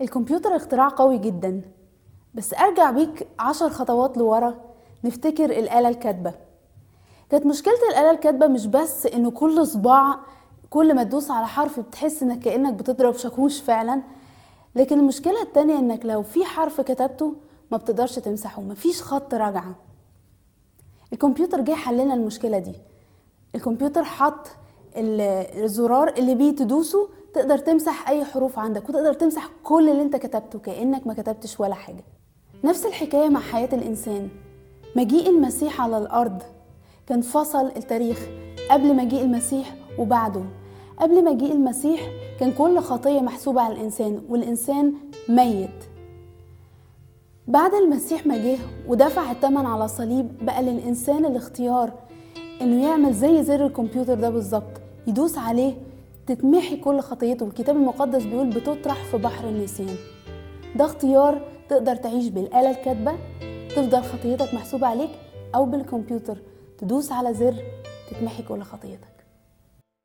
الكمبيوتر اختراع قوي جدا بس ارجع بيك عشر خطوات لورا نفتكر الآلة الكاتبة كانت مشكلة الآلة الكاتبة مش بس انه كل صباع كل ما تدوس على حرف بتحس انك كأنك بتضرب شاكوش فعلا لكن المشكلة التانية انك لو في حرف كتبته ما بتقدرش تمسحه مفيش خط راجعة الكمبيوتر جه حلنا المشكلة دي الكمبيوتر حط الزرار اللي بيه تدوسه تقدر تمسح اي حروف عندك وتقدر تمسح كل اللي انت كتبته كانك ما كتبتش ولا حاجه نفس الحكايه مع حياه الانسان مجيء المسيح على الارض كان فصل التاريخ قبل مجيء المسيح وبعده قبل مجيء المسيح كان كل خطيه محسوبه على الانسان والانسان ميت بعد المسيح ما جه ودفع الثمن على الصليب بقى للانسان الاختيار انه يعمل زي زر الكمبيوتر ده بالظبط يدوس عليه تتمحي كل خطيته والكتاب المقدس بيقول بتطرح في بحر النسيان ده اختيار تقدر تعيش بالآلة الكاتبة تفضل خطيتك محسوبة عليك أو بالكمبيوتر تدوس على زر تتمحي كل خطيتك